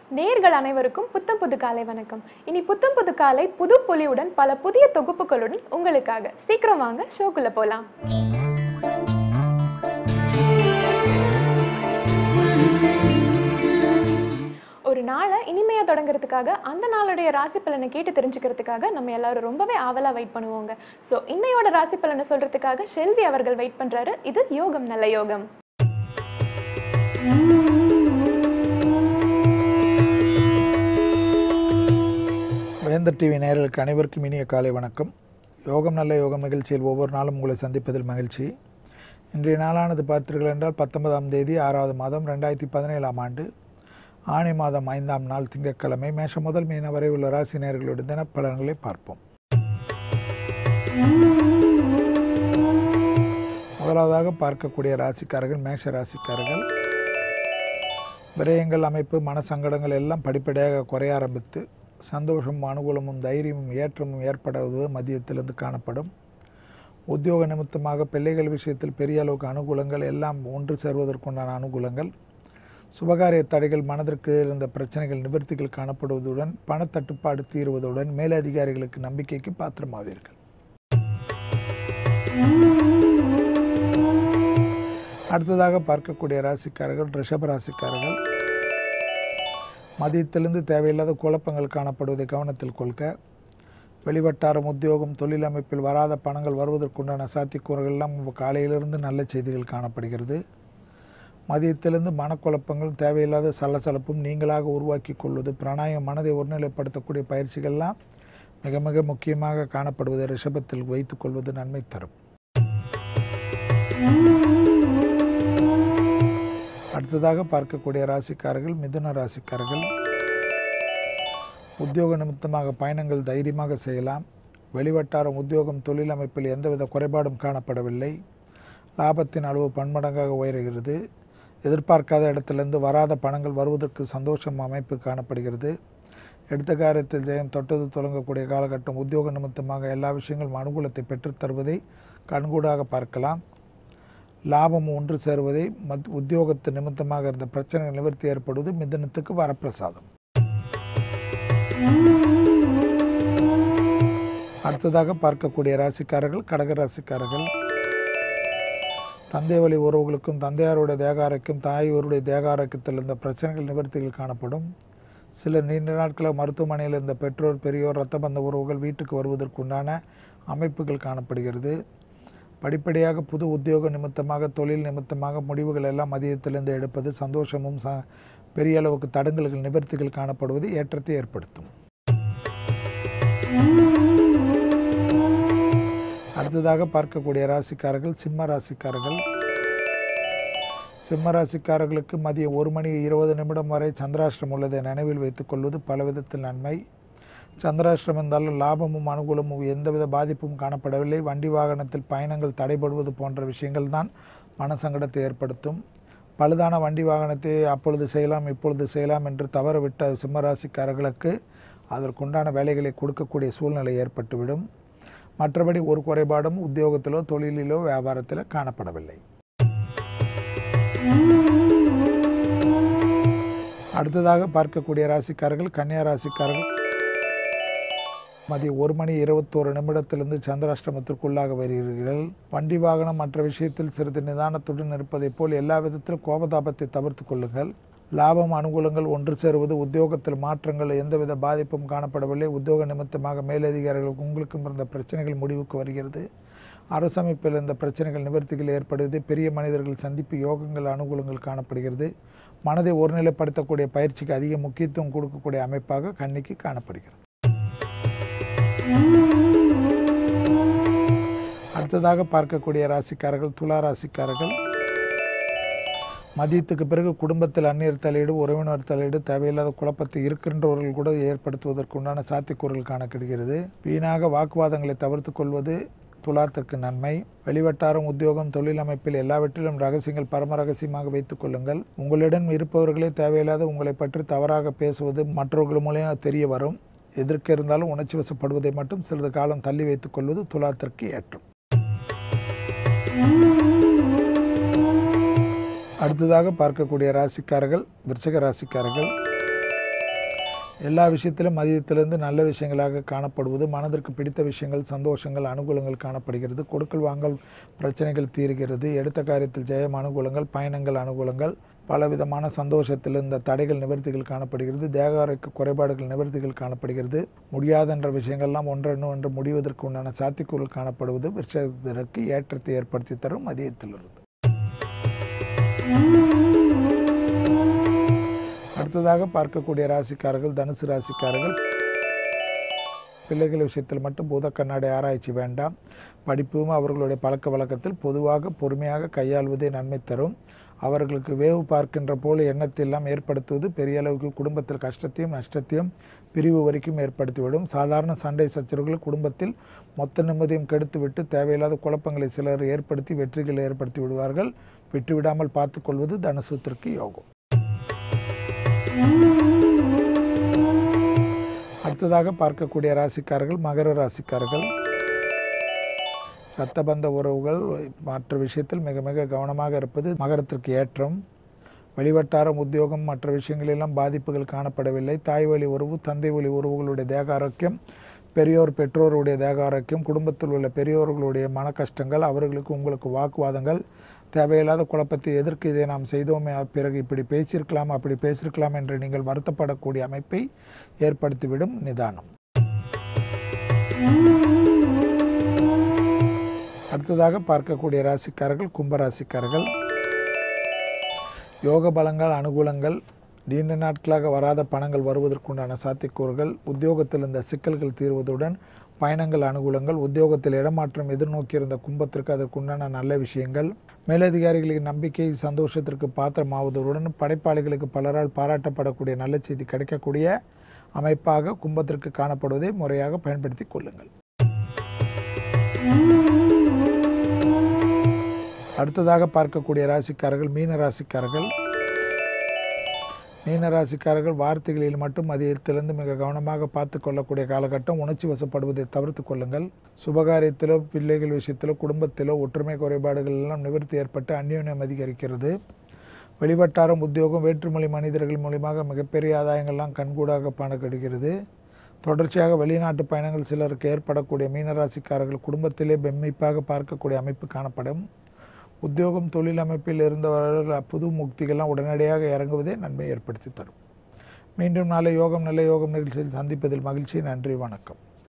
நேர்கள் அனைவருக்கும் புத்தம் புது காலை வணக்கம் இனி புத்தம் புது காலை புது பொலிவுடன் பல புதிய தொகுப்புகளுடன் உங்களுக்காக சீக்கிரம் வாங்க ஷோக்குள்ள போலாம் ஒரு நாளை இனிமையாக தொடங்குறதுக்காக அந்த நாளுடைய ராசி பலனை கேட்டு தெரிஞ்சுக்கிறதுக்காக நம்ம எல்லாரும் ரொம்பவே ஆவலாக வெயிட் பண்ணுவோங்க ஸோ இன்னையோட ராசி பலனை சொல்றதுக்காக ஷெல்வி அவர்கள் வெயிட் பண்றாரு இது யோகம் நல்ல யோகம் வேந்தர் டிவி நேயர்களுக்கு அனைவருக்கும் இனிய காலை வணக்கம் யோகம் நல்ல யோகம் நிகழ்ச்சியில் ஒவ்வொரு நாளும் உங்களை சந்திப்பதில் மகிழ்ச்சி இன்றைய நாளானது பார்த்தீர்கள் என்றால் பத்தொன்பதாம் தேதி ஆறாவது மாதம் ரெண்டாயிரத்தி பதினேழாம் ஆண்டு ஆணி மாதம் ஐந்தாம் நாள் திங்கட்கிழமை மேஷம் முதல் மீன வரை உள்ள ராசி நேயர்களுடைய தினப்பலன்களை பார்ப்போம் முதலாவதாக பார்க்கக்கூடிய ராசிக்காரர்கள் மேஷ ராசிக்காரர்கள் விரயங்கள் அமைப்பு மனசங்கடங்கள் எல்லாம் படிப்படியாக குறைய ஆரம்பித்து சந்தோஷமும் அனுகூலமும் தைரியமும் ஏற்றமும் ஏற்படுவது மதியத்திலிருந்து காணப்படும் உத்தியோக நிமித்தமாக பிள்ளைகள் விஷயத்தில் பெரிய அளவுக்கு அனுகூலங்கள் எல்லாம் ஒன்று சேர்வதற்குண்டான அனுகூலங்கள் சுபகாரிய தடைகள் மனதிற்கு இருந்த பிரச்சனைகள் நிவர்த்திகள் காணப்படுவதுடன் பணத்தட்டுப்பாடு தீருவதுடன் மேலதிகாரிகளுக்கு நம்பிக்கைக்கு பாத்திரமாவீர்கள் அடுத்ததாக பார்க்கக்கூடிய ராசிக்காரர்கள் ரிஷப ராசிக்காரர்கள் மதியத்திலிருந்து தேவையில்லாத குழப்பங்கள் காணப்படுவதை கவனத்தில் கொள்க வெளிவட்டாரம் உத்தியோகம் தொழில் அமைப்பில் வராத பணங்கள் வருவதற்குண்டான சாத்தியக்கூறுகள் எல்லாம் காலையிலிருந்து நல்ல செய்திகள் காணப்படுகிறது மதியத்திலிருந்து மனக்குழப்பங்கள் தேவையில்லாத சலசலப்பும் நீங்களாக உருவாக்கி கொள்வது பிராணாயம் மனதை ஒருநிலைப்படுத்தக்கூடிய பயிற்சிகள்லாம் மிக மிக முக்கியமாக காணப்படுவதை ரிஷபத்தில் வைத்துக் கொள்வது நன்மை தரும் அடுத்ததாக பார்க்கக்கூடிய ராசிக்காரர்கள் மிதுன ராசிக்காரர்கள் உத்தியோக நிமித்தமாக பயணங்கள் தைரியமாக செய்யலாம் வெளிவட்டாரம் உத்தியோகம் தொழில் அமைப்பில் எந்தவித குறைபாடும் காணப்படவில்லை லாபத்தின் அளவு பன்மடங்காக உயர்கிறது எதிர்பார்க்காத இடத்திலிருந்து வராத பணங்கள் வருவதற்கு சந்தோஷம் அமைப்பு காணப்படுகிறது எடுத்த காரியத்தில் ஜெயம் தொட்டது தொடங்கக்கூடிய காலகட்டம் உத்தியோக நிமித்தமாக எல்லா விஷயங்களும் அனுகூலத்தை பெற்றுத் தருவதை கண்கூடாக பார்க்கலாம் லாபம் ஒன்று சேருவதை மத் உத்தியோகத்து நிமித்தமாக இருந்த பிரச்சனை நிவர்த்தி ஏற்படுவது மிதனத்துக்கு வரப்பிரசாதம் அடுத்ததாக பார்க்கக்கூடிய ராசிக்காரர்கள் கடக ராசிக்காரர்கள் தந்தை வழி உறவுகளுக்கும் தந்தையாருடைய தேகாரைக்கும் தாயோருடைய தேகாரக்கத்தில் இருந்த பிரச்சனைகள் நிவர்த்திகள் காணப்படும் சில நீண்ட நாட்களாக மருத்துவமனையில் இருந்த பெற்றோர் பெரியோர் இரத்த பந்த உறவுகள் வீட்டுக்கு வருவதற்குண்டான அமைப்புகள் காணப்படுகிறது படிப்படியாக புது உத்தியோக நிமித்தமாக தொழில் நிமித்தமாக முடிவுகள் எல்லாம் மதியத்திலிருந்து எடுப்பது சந்தோஷமும் ச பெரிய அளவுக்கு தடங்கல்கள் நிவர்த்திகள் காணப்படுவது ஏற்றத்தை ஏற்படுத்தும் அடுத்ததாக பார்க்கக்கூடிய ராசிக்காரர்கள் சிம்ம ராசிக்காரர்கள் சிம்ம ராசிக்காரர்களுக்கு மதியம் ஒரு மணி இருபது நிமிடம் வரை சந்திராஷ்டிரம் உள்ளதை நினைவில் வைத்துக் கொள்வது பலவிதத்தில் நன்மை சந்திராஷ்டிரம் இருந்தாலும் லாபமும் அனுகூலமும் எந்தவித பாதிப்பும் காணப்படவில்லை வண்டி வாகனத்தில் பயணங்கள் தடைபடுவது போன்ற விஷயங்கள் தான் மனசங்கடத்தை ஏற்படுத்தும் பழுதான வண்டி வாகனத்தை அப்பொழுது செய்யலாம் இப்பொழுது செய்யலாம் என்று தவறவிட்ட சிம்மராசிக்காரர்களுக்கு அதற்குண்டான வேலைகளை கொடுக்கக்கூடிய சூழ்நிலை ஏற்பட்டுவிடும் மற்றபடி ஒரு குறைபாடும் உத்தியோகத்திலோ தொழிலிலோ வியாபாரத்திலோ காணப்படவில்லை அடுத்ததாக பார்க்கக்கூடிய ராசிக்காரர்கள் கன்னியா ராசிக்காரர்கள் மதியம் ஒரு மணி இருபத்தோரு நிமிடத்திலிருந்து சந்திராஷ்டிரமத்திற்குள்ளாக வருகிறீர்கள் வண்டி வாகனம் மற்ற விஷயத்தில் சிறிது நிதானத்துடன் இருப்பதைப் போல் எல்லா விதத்திலும் கோபதாபத்தை தவிர்த்து கொள்ளுங்கள் லாபம் அனுகூலங்கள் ஒன்று சேருவது உத்தியோகத்தில் மாற்றங்கள் எந்தவித பாதிப்பும் காணப்படவில்லை உத்தியோக நிமித்தமாக மேலதிகாரிகளுக்கு உங்களுக்கும் இருந்த பிரச்சனைகள் முடிவுக்கு வருகிறது அரசமைப்பில் இந்த பிரச்சனைகள் நிவர்த்திகள் ஏற்படுவது பெரிய மனிதர்கள் சந்திப்பு யோகங்கள் அனுகூலங்கள் காணப்படுகிறது மனதை ஒருநிலைப்படுத்தக்கூடிய பயிற்சிக்கு அதிக முக்கியத்துவம் கொடுக்கக்கூடிய அமைப்பாக கண்ணிக்கு காணப்படுகிறது அடுத்ததாக பார்க்கக்கூடிய ராசிக்காரர்கள் துலா ராசிக்காரர்கள் மதியத்துக்கு பிறகு குடும்பத்தில் அந்நியர் தலையீடு உறவினர் தலையீடு தேவையில்லாத குழப்பத்தை இருக்கின்றவர்கள் கூட ஏற்படுத்துவதற்கு உண்டான சாத்தியக்கூறுகள் காணப்படுகிறது வீணாக வாக்குவாதங்களை தவிர்த்து கொள்வது துலாத்திற்கு நன்மை வெளிவட்டாரம் உத்தியோகம் தொழில் அமைப்பில் எல்லாவற்றிலும் ரகசியங்கள் பரம ரகசியமாக வைத்துக் கொள்ளுங்கள் உங்களிடம் இருப்பவர்களே தேவையில்லாத உங்களை பற்றி தவறாக பேசுவது மற்றவர்கள் மூலம் தெரிய வரும் எதற்கு இருந்தாலும் உணர்ச்சி வசப்படுவதை மட்டும் சிறிது காலம் தள்ளி வைத்துக் கொள்வது துலாத்திற்கு ஏற்றம் அடுத்ததாக பார்க்கக்கூடிய ராசிக்காரர்கள் விருச்சக ராசிக்காரர்கள் எல்லா விஷயத்திலும் மதியத்திலிருந்து நல்ல விஷயங்களாக காணப்படுவது மனதிற்கு பிடித்த விஷயங்கள் சந்தோஷங்கள் அனுகூலங்கள் காணப்படுகிறது கொடுக்கல் வாங்கல் பிரச்சனைகள் தீர்கிறது எடுத்த காரியத்தில் ஜெயம் அனுகூலங்கள் பயணங்கள் அனுகூலங்கள் பலவிதமான சந்தோஷத்தில் இந்த தடைகள் நிவர்த்திகள் காணப்படுகிறது தேக ஆரோக்கிய குறைபாடுகள் நிவர்த்திகள் காணப்படுகிறது முடியாதென்ற விஷயங்கள்லாம் ஒன்றொன்று ஒன்று முடிவதற்கு உண்டான சாத்தியக்கூறுகள் காணப்படுவது விருட்சத்திற்கு ஏற்றத்தை ஏற்படுத்தி தரும் மதியத்திலிருந்து அடுத்ததாக பார்க்கக்கூடிய ராசிக்காரர்கள் தனுசு ராசிக்காரர்கள் பிள்ளைகள் விஷயத்தில் மட்டும் பூத கண்ணாடி ஆராய்ச்சி வேண்டாம் படிப்பும் அவர்களுடைய பழக்க வழக்கத்தில் பொதுவாக பொறுமையாக கையாள்வதே நன்மை தரும் அவர்களுக்கு வேவு பார்க்கின்ற போல எண்ணத்தெல்லாம் ஏற்படுத்துவது பெரிய அளவுக்கு குடும்பத்தில் கஷ்டத்தையும் நஷ்டத்தையும் பிரிவு வரைக்கும் ஏற்படுத்திவிடும் சாதாரண சண்டை சச்சரவுகள் குடும்பத்தில் மொத்த நிம்மதியும் கெடுத்துவிட்டு தேவையில்லாத குழப்பங்களை சிலர் ஏற்படுத்தி வெற்றிகளை ஏற்படுத்தி விடுவார்கள் விட்டுவிடாமல் பார்த்துக்கொள்வது தனுசத்திற்கு யோகம் அடுத்ததாக பார்க்கக்கூடிய ராசிக்காரர்கள் மகர ராசிக்காரர்கள் ரத்தபந்த உறவுகள் மற்ற விஷயத்தில் மிக மிக கவனமாக இருப்பது மகரத்திற்கு ஏற்றம் வெளிவட்டாரம் உத்தியோகம் மற்ற விஷயங்களெல்லாம் பாதிப்புகள் காணப்படவில்லை தாய் வழி உறவு தந்தை வழி உறவுகளுடைய தேக ஆரோக்கியம் பெரியோர் பெற்றோருடைய தேக ஆரோக்கியம் குடும்பத்தில் உள்ள பெரியோர்களுடைய மன கஷ்டங்கள் அவர்களுக்கு உங்களுக்கு வாக்குவாதங்கள் தேவையில்லாத குழப்பத்தை எதற்கு இதை நாம் செய்தோமே பிறகு இப்படி பேசியிருக்கலாம் அப்படி பேசியிருக்கலாம் என்று நீங்கள் வருத்தப்படக்கூடிய அமைப்பை ஏற்படுத்திவிடும் நிதானம் அடுத்ததாக பார்க்கக்கூடிய ராசிக்காரர்கள் கும்பராசிக்காரர்கள் யோக பலங்கள் அனுகூலங்கள் நீண்ட நாட்களாக வராத பணங்கள் வருவதற்குண்டான சாத்தியக்கூறுகள் உத்தியோகத்தில் இருந்த சிக்கல்கள் தீர்வதுடன் பயணங்கள் அனுகூலங்கள் உத்தியோகத்தில் இடமாற்றம் எதிர்நோக்கியிருந்த கும்பத்திற்கு அதற்குண்டான நல்ல விஷயங்கள் மேலதிகாரிகளின் நம்பிக்கை சந்தோஷத்திற்கு பாத்திரமாவதுடன் படைப்பாளிகளுக்கு பலரால் பாராட்டப்படக்கூடிய நல்ல செய்தி கிடைக்கக்கூடிய அமைப்பாக கும்பத்திற்கு காணப்படுவதை முறையாக பயன்படுத்தி கொள்ளுங்கள் அடுத்ததாக பார்க்கக்கூடிய ராசிக்காரர்கள் மீன ராசிக்காரர்கள் மீன ராசிக்காரர்கள் வார்த்தைகளில் மட்டும் மதியத்திலிருந்து மிக கவனமாக பார்த்து கொள்ளக்கூடிய காலகட்டம் உணர்ச்சி வசப்படுவதை தவிர்த்து கொள்ளுங்கள் சுபகாரியத்திலோ பிள்ளைகள் விஷயத்திலோ குடும்பத்திலோ ஒற்றுமை குறைபாடுகள் எல்லாம் நிவர்த்தி ஏற்பட்டு அந்யோன்யம் அதிகரிக்கிறது வெளிவட்டாரம் உத்தியோகம் வேற்றுமொழி மனிதர்கள் மூலியமாக மிகப்பெரிய ஆதாயங்கள்லாம் கண்கூடாக காண கிடைக்கிறது தொடர்ச்சியாக வெளிநாட்டு பயணங்கள் சிலருக்கு ஏற்படக்கூடிய மீனராசிக்காரர்கள் குடும்பத்திலே பெம்மிப்பாக பார்க்கக்கூடிய அமைப்பு காணப்படும் உத்தியோகம் தொழில் அமைப்பில் இருந்தவர்கள் புது முக்திகள்லாம் உடனடியாக இறங்குவதே நன்மை ஏற்படுத்தி தரும் மீண்டும் நாளை யோகம் நல்ல யோகம் நிகழ்ச்சியில் சந்திப்பதில் மகிழ்ச்சி நன்றி வணக்கம்